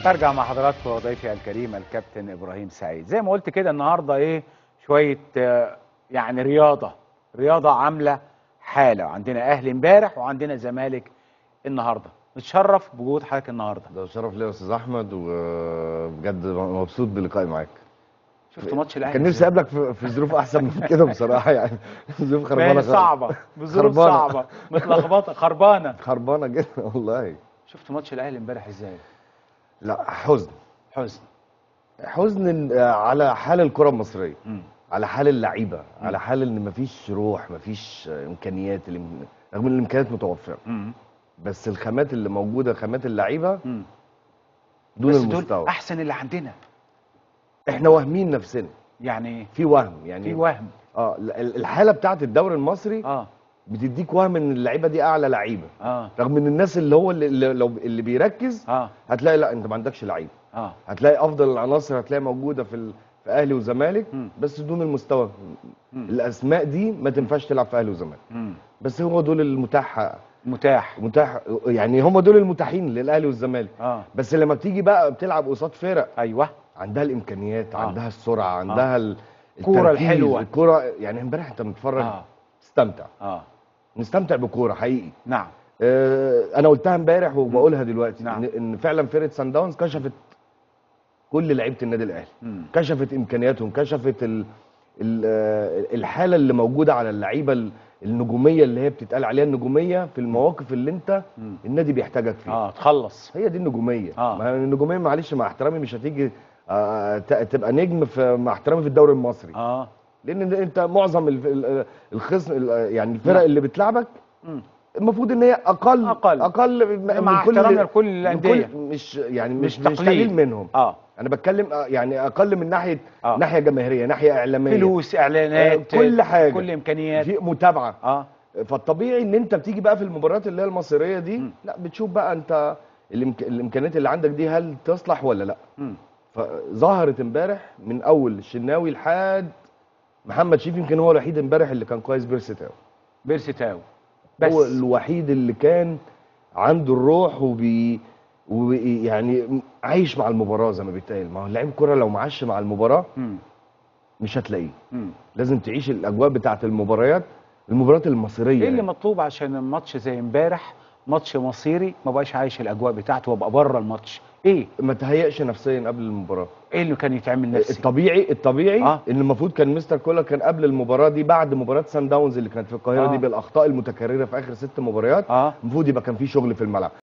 ارجع مع حضراتكم وضيفي الكريم الكابتن ابراهيم سعيد زي ما قلت كده النهارده ايه شويه آه، يعني رياضه رياضه عامله حاله عندنا اهلي امبارح وعندنا زمالك النهارده نتشرف بوجود حضرتك النهارده ده شرف ليا يا استاذ احمد وبجد مبسوط بلقائي معاك شفت ماتش الاهلي كان نفسي اقابلك في في ظروف احسن من كده بصراحه يعني ظروف ما خربانه هي خالص. صعبه بظروف خربانة. صعبه متلخبطه خربانه خربانه جدا والله شفت ماتش الاهلي امبارح ازاي لا حزن حزن حزن على حال الكره المصريه مم. على حال اللعيبه على حال ان مفيش روح مفيش امكانيات الإم- رغم ان الامكانيات متوفره مم. بس الخامات اللي موجوده خامات اللعيبه مم. دون بس المستوى دول احسن اللي عندنا احنا واهمين نفسنا يعني في وهم يعني في وهم اه ال- الحاله بتاعت الدوري المصري اه بتديك وهم ان اللعيبه دي اعلى لعيبه اه رغم ان الناس اللي هو اللي, اللي, لو- اللي بيركز اه هتلاقي لا انت ما عندكش لعيبه اه هتلاقي افضل العناصر هتلاقي موجوده في ال... في اهلي وزمالك مم. بس دون المستوى مم. الاسماء دي ما تنفعش تلعب في اهلي وزمالك مم. بس هو دول المتاح متاح متاح يعني هم دول المتاحين للاهلي والزمالك اه بس لما بتيجي بقى بتلعب قصاد فرق ايوه عندها الامكانيات آه. عندها السرعه عندها ال- الكورة التركيز، الحلوة. الكوره يعني امبارح انت متفرج اه تستمتع اه نستمتع بكوره حقيقي نعم آه، انا قلتها امبارح وبقولها دلوقتي نعم. ان إن فعلا فرقه سان داونز كشفت كل لعيبه النادي الاهلي مم. كشفت امكانياتهم كشفت ال ال آه، الحاله اللي موجوده على اللعيبه ال- النجوميه اللي هي بتتقال عليها النجوميه في المواقف اللي انت مم. النادي بيحتاجك فيها اه تخلص هي دي النجوميه آه. ما هي النجوميه معلش مع احترامي مش هتيجي آه، ت- تبقى نجم في مع احترامي في الدوري المصري اه لان انت معظم ال- ال- الخصم ال- يعني الفرق نعم. اللي بتلعبك مم. المفروض ان هي اقل أقل. اقل م- مع من كل احترامنا لكل من الأندية. كل- مش يعني مش مش مش تقليل. تقليل منهم اه انا بتكلم آه، يعني اقل من ناحيه آه. ناحيه جماهيريه ناحيه اعلاميه فلوس اعلانات آه، كل حاجة. كل امكانيات في متابعه اه فالطبيعي ان انت بتيجي بقى في المباريات اللي هي المصيريه دي مم. لا بتشوف بقى انت الإمك... الامكانيات اللي عندك دي هل تصلح ولا لا مم. فظهرت امبارح من اول الشناوي لحد محمد شريف يمكن هو الوحيد امبارح اللي كان كويس بيرستاو بيرسي تاو بس هو بس الوحيد اللي كان عنده الروح وبي ويعني عايش مع المباراه زي ما بيتقال ما هو لعيب كوره لو معاش مع المباراه مم. مش هتلاقيه مم. لازم تعيش الاجواء بتاعه المباريات المباريات المصيريه ايه اللي يعني. مطلوب عشان الماتش زي امبارح ماتش مصيري ما بقاش عايش الاجواء بتاعته وابقى بره الماتش ايه ما تهيأش نفسيا قبل المباراه ايه اللي كان يتعمل نفسي الطبيعي الطبيعي آه. آه. ان المفروض كان مستر كولر كان قبل المباراه دي بعد مباراه سان داونز اللي كانت في القاهره آه. آه. دي بالاخطاء المتكرره في اخر ست مباريات اه المفروض يبقى كان في شغل في الملعب